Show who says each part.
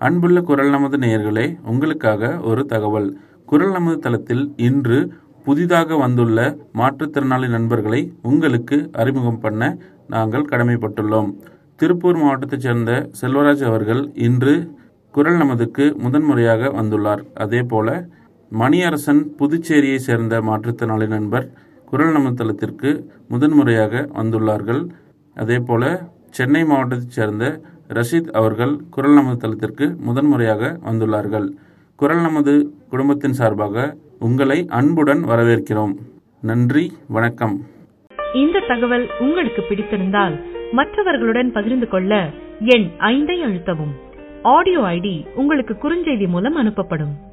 Speaker 1: அன்புள்ள குரல் நமது நேயர்களே உங்களுக்காக ஒரு தகவல் குரல் நமது தளத்தில் இன்று புதிதாக வந்துள்ள மாற்றுத்திறனாளி நண்பர்களை உங்களுக்கு அறிமுகம் பண்ண நாங்கள் கடமைப்பட்டுள்ளோம் திருப்பூர் மாவட்டத்தைச் சேர்ந்த செல்வராஜ் அவர்கள் இன்று குரல் நமதுக்கு முதன்முறையாக வந்துள்ளார் அதே போல மணியரசன் புதுச்சேரியை சேர்ந்த மாற்றுத்திறனாளி நண்பர் குரல் நமது தளத்திற்கு முதன்முறையாக வந்துள்ளார்கள் அதே போல சென்னை மாவட்டத்தைச் சேர்ந்த ரஷீத் அவர்கள் குரல் நமது தளத்திற்கு முதன்முறையாக வந்துள்ளார்கள் குரல் நமது குடும்பத்தின் சார்பாக உங்களை அன்புடன் வரவேற்கிறோம் நன்றி வணக்கம்
Speaker 2: இந்த தகவல் உங்களுக்கு பிடித்திருந்தால் மற்றவர்களுடன் பகிர்ந்து கொள்ள எண் ஐந்தை அழுத்தவும் ஆடியோ ஐடி உங்களுக்கு குறுஞ்செய்தி மூலம் அனுப்பப்படும்